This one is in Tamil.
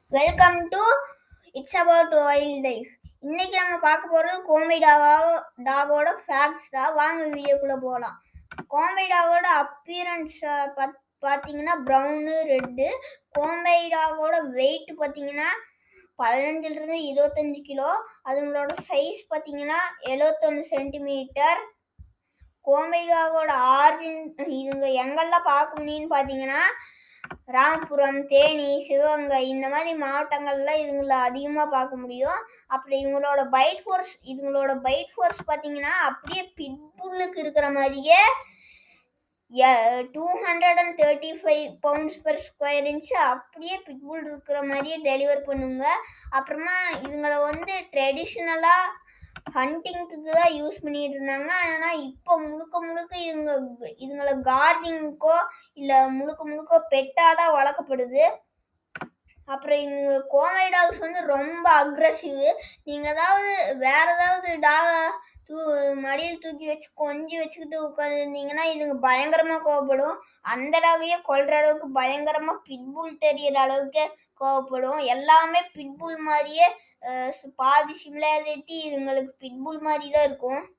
welcome to it's about wildlife இன்னைக்கு நம்ம பார்க்க போகிறது கோம்பை டாகா டாகோட ஃபேக்ட்ஸ் தான் வாங்க வீடியோக்குள்ளே போகலாம் கோம்பை டாகோட அப்பியரன்ஸ் பத் பார்த்தீங்கன்னா ப்ரௌனு ரெட்டு கோம்பை டாகோட வெயிட் பார்த்தீங்கன்னா பதினஞ்சுலேருந்து இருபத்தஞ்சு கிலோ அதுங்களோட சைஸ் பார்த்தீங்கன்னா எழுவத்தொன்று சென்டிமீட்டர் கோம்பை டாகோட ஆர்ஜின் இதுங்க எங்கெல்லாம் பார்க்க முடியும்னு பார்த்தீங்கன்னா ராமபுரம் தேனி சிவகங்கை இந்த மாதிரி மாவட்டங்கள்ல இதுங்களை அதிகமாக பார்க்க முடியும் அப்படி இவங்களோட பைட் ஃபோர்ஸ் இதுங்களோட பைட் ஃபோர்ஸ் பார்த்தீங்கன்னா அப்படியே பிட்புல்லுக்கு இருக்கிற மாதிரியே two hundred and thirty five pounds per square inch அப்படியே பிட்புல் இருக்கிற மாதிரியே டெலிவர் பண்ணுங்க அப்புறமா இதுங்களை வந்து ட்ரெடிஷ்னலாக ஹண்டிங்க்கு தான் யூஸ் பண்ணிட்டு இருந்தாங்க ஆனால் இப்போ முழுக்க முழுக்க இதுங்க இதுங்களை கார்டனிங்க்கோ இல்லை முழுக்க முழுக்க பெட்டாக தான் வளர்க்கப்படுது அப்புறம் இந்த கோமை டாக்ஸ் வந்து ரொம்ப அக்ரஸிவ் நீங்கள் ஏதாவது வேற ஏதாவது டாக தூ மடியில் தூக்கி வச்சு கொஞ்சி வச்சுக்கிட்டு உட்காந்துருந்தீங்கன்னா இதுங்க பயங்கரமாக கோவப்படும் அந்த டாகையே கொல்ற அளவுக்கு பயங்கரமாக பிட்புல் தெரியற அளவுக்கு கோவப்படும் எல்லாமே பிட்புல் மாதிரியே பாதி சிமிலாரிட்டி இதுங்களுக்கு பிட்புல் மாதிரி தான் இருக்கும்